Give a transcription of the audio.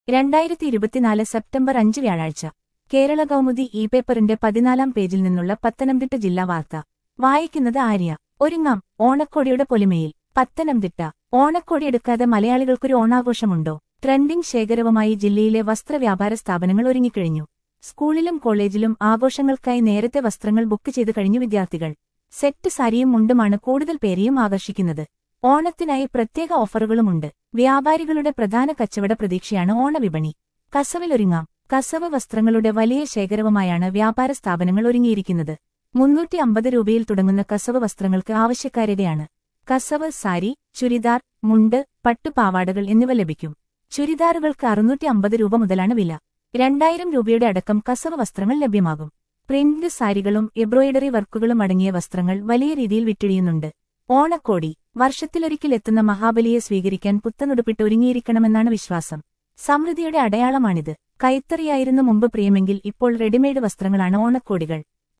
രണ്ടായിരത്തി ഇരുപത്തിനാല് സെപ്റ്റംബർ അഞ്ച് വ്യാഴാഴ്ച കേരള കൗമുദി ഇ പേപ്പറിന്റെ പതിനാലാം പേജിൽ നിന്നുള്ള പത്തനംതിട്ട ജില്ലാ വാർത്ത വായിക്കുന്നത് ആര്യ ഒരുങ്ങാം ഓണക്കോടിയുടെ പൊലിമയിൽ പത്തനംതിട്ട ഓണക്കോടി എടുക്കാതെ മലയാളികൾക്കൊരു ഓണാഘോഷമുണ്ടോ ട്രെൻഡിംഗ് ശേഖരവുമായി ജില്ലയിലെ വസ്ത്രവ്യാപാര സ്ഥാപനങ്ങൾ ഒരുങ്ങിക്കഴിഞ്ഞു സ്കൂളിലും കോളേജിലും ആഘോഷങ്ങൾക്കായി നേരത്തെ വസ്ത്രങ്ങൾ ബുക്ക് ചെയ്തു കഴിഞ്ഞു വിദ്യാർത്ഥികൾ സെറ്റ് സാരിയും മുണ്ടുമാണ് കൂടുതൽ പേരെയും ആകർഷിക്കുന്നത് ഓണത്തിനായി പ്രത്യേക ഓഫറുകളുമുണ്ട് വ്യാപാരികളുടെ പ്രധാന കച്ചവട പ്രതീക്ഷയാണ് ഓണവിപണി കസവിലൊരുങ്ങാം കസവ് വസ്ത്രങ്ങളുടെ വലിയ ശേഖരവുമായാണ് വ്യാപാര സ്ഥാപനങ്ങൾ ഒരുങ്ങിയിരിക്കുന്നത് മുന്നൂറ്റി അമ്പത് രൂപയിൽ തുടങ്ങുന്ന കസവ് വസ്ത്രങ്ങൾക്ക് ആവശ്യക്കാരുടെയാണ് കസവ് സാരി ചുരിദാർ മുണ്ട് പട്ടുപാവാടകൾ എന്നിവ ലഭിക്കും ചുരിദാറുകൾക്ക് അറുന്നൂറ്റി അമ്പത് രൂപ മുതലാണ് വില രണ്ടായിരം രൂപയുടെ അടക്കം കസവ് വസ്ത്രങ്ങൾ ലഭ്യമാകും പ്രിന്റ് സാരികളും എംബ്രോയിഡറി വർക്കുകളും അടങ്ങിയ വസ്ത്രങ്ങൾ വലിയ രീതിയിൽ വിറ്റഴിയുന്നുണ്ട് ഓണക്കോടി വർഷത്തിലൊരിക്കൽ എത്തുന്ന മഹാബലിയെ സ്വീകരിക്കാൻ പുത്തനുടുപ്പിട്ട് ഒരുങ്ങിയിരിക്കണമെന്നാണ് വിശ്വാസം സമൃദ്ധിയുടെ അടയാളമാണിത് കൈത്തറിയായിരുന്നു മുമ്പ് പ്രിയമെങ്കിൽ ഇപ്പോൾ റെഡിമെയ്ഡ് വസ്ത്രങ്ങളാണ് ഓണക്കോടികൾ